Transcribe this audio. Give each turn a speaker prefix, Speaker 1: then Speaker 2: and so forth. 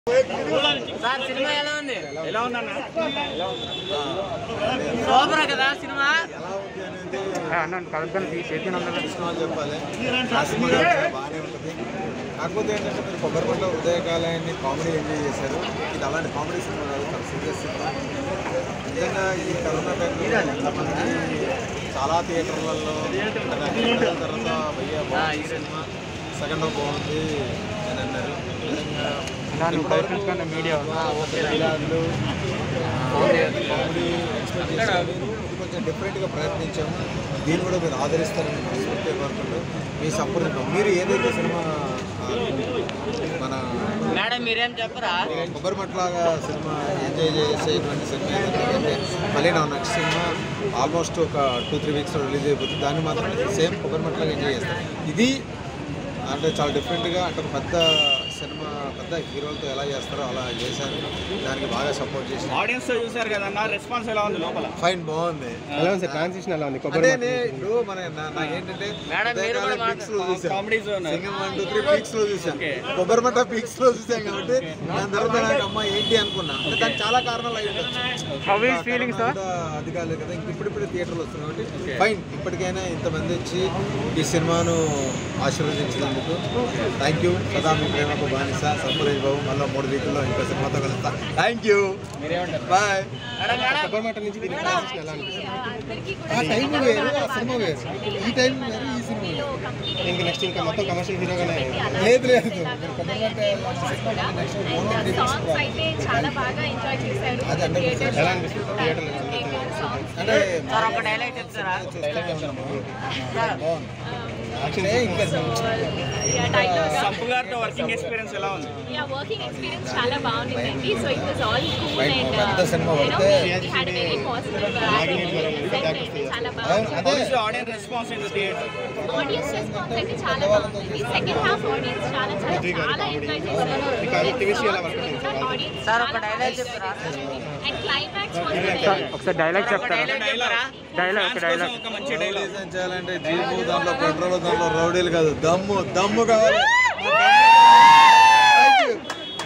Speaker 1: Sir cinema ఎలా ఉంది
Speaker 2: ఎలా ఉందన్న
Speaker 1: సూపర్ కదా సినిమా
Speaker 3: అన్న కలుద్దాం చేతి
Speaker 4: సినిమాలు చెప్పాలి ఆ సినిమా కూడా బాగానే ఉంటుంది కాకపోతే ఏంటంటే మీరు కొబ్బరిపట్ల ఉదయకాలాన్ని కామెడీ ఎంజాయ్ చేశారు ఇది అలాంటి కామెడీ సినిమా కాదు చాలా సీరియస్ సినిమా నిజంగా ఈ కరోనా టైంలో ఎంతమంది చాలా థియేటర్లలో తర్వాత భయ్య బాగుంది సినిమా సెకండ్ హాఫ్ బాగుంది అని అన్నారు నిజంగా
Speaker 3: నువ్వు ప్రయత్నించుకున్న మీడియా
Speaker 4: డైలాగులు కామెడీ ఎక్స్పెక్ట్ చేశారు ఇది కొంచెం డిఫరెంట్గా ప్రయత్నించాము దీన్ని కూడా మీరు ఆదరిస్తారని మనస్ఫూర్తిగా కోరుకుంటూ మీ సంప్రదింపం మీరు ఏదైతే సినిమా ఆ, మన
Speaker 1: మేడం మీరేం చెప్పరా
Speaker 4: కొబ్బరిమట్లాగా సినిమా ఎంజాయ్ చేసేటువంటి సినిమా ఏంటంటే మళ్ళీ నా నెక్స్ట్ సినిమా ఆల్మోస్ట్ ఒక టూ త్రీ వీక్స్లో రిలీజ్ అయిపోతుంది దాన్ని మాత్రం సేమ్ కొబ్బరిమట్లాగా ఎంజాయ్ చేస్తాను ఇది అంటే చాలా డిఫరెంట్గా అంటే ఒక పెద్ద సినిమా పెద్ద హీరోలతో ఎలా చేస్తారో అలా చేశాను దానికి బాగా సపోర్ట్ చేశాను
Speaker 2: ఆడియన్స్ తో చూసారు కదన్న రెస్పాన్స్ ఎలా ఉంది లోపల
Speaker 4: ఫైన్ బాగుంది
Speaker 3: ఎలా ఉంది సార్ ట్రాన్సిషన్ ఎలా ఉంది
Speaker 4: అంటే నే- ఇప్పుడు మన నా- నాకేంటంటే
Speaker 1: మేడం, మీరు కూడా
Speaker 4: ఉదయకాలం peaks లో చూసాను.
Speaker 2: Comedy zone
Speaker 4: Singam one two three peaks లో చూసాను కొబ్బరిమట్ట పీక్స్ లో చూసాం కాబట్టి దాని తర్వాత నాకు అమ్మ ఏంటి అనుకున్నా అంటే దానికి చాలా కారణాలు అయి ఉండొచ్చు.
Speaker 3: హౌ ఈస్ ఫీలింగ్ సార్
Speaker 4: అంతా అది కాలేదు కదా ఇంక ఇప్పుడిప్పుడు థియేటర్లో వస్తుంది కాబట్టి ఫైన్ ఇప్పటికైనా ఇంతమంది వచ్చి ఈ సినిమాను ఆశీర్వదించినందుకు థ్యాంక్ యూ సదా మీ ప్రేమకు బానిస సంపరేష్ బాబు మళ్ళీ మూడు వీకుల్లో ఇంకో సినిమాతో కలుస్తా థ్యాంక్ యూ బాయ్
Speaker 3: కొబ్బరిమట్ట నుంచి దీనికి ట్రాన్సిషన్ ఎలా అనిపిస్తుంది
Speaker 4: ఆ టైం వేరు ఆ సినిమా వేరు ఈ టైం వేరు ఈ సినిమా వేరు
Speaker 3: ఇంకా నెక్స్ట్ ఇంకా మొత్తం కమర్షియల్ హీరోగానే
Speaker 4: లేదు లేదు
Speaker 5: సాంగ్స్ అయితే చాలా బాగా ఎంజాయ్ చేశారు
Speaker 4: అది అంటే
Speaker 5: థియేటర్
Speaker 3: ఎలా అనిపిస్తుంది థియేటర్లో
Speaker 4: అంటే
Speaker 1: సార్ ఒక డైలాగ్ చెప్తారా
Speaker 4: యాక్చువల్లీ ఇంకా
Speaker 2: సంపు గారితో వర్కింగ్ ఎక్స్పీరియన్స్ ఎలా ఉంది
Speaker 5: వర్కింగ్ ఎక్స్పీరియన్స్ చాలా బాగుండిందండి so it was all cool
Speaker 4: Right,
Speaker 5: and
Speaker 4: పెద్ద సినిమా పడితే
Speaker 5: హ్యాడ్ వెరీ పాజిటివ్ చాలా బాగుంది
Speaker 2: అదే audience response in the theatre
Speaker 5: audience response అయితే చాలా బాగుంది సెకండ్ హాఫ్ ఆడియన్స్ చాలా చాలా చాలా ఎంజాయ్ చేశారు
Speaker 3: కెమిస్ట్రీ ఎలా వర్క్ అవుతుంది
Speaker 5: ఆడియన్స్
Speaker 1: సార్ ఒక డైలాగ్ చెప్తారా
Speaker 5: అండ్ క్లైమాక్స్
Speaker 3: ఒకసారి డైలాగ్ చెప్తారా
Speaker 1: చెప్తారా
Speaker 3: డైలాగ్ ఒక డైలాగ్
Speaker 2: ఒక మంచి డైలాగ్
Speaker 4: డిజైన్ చేయాలంటే జీపు దాంట్లో పెట్రోల్ దాంట్లో రౌడీలు కాదు దమ్ము దమ్ము కావాలి ఆ దమ్ము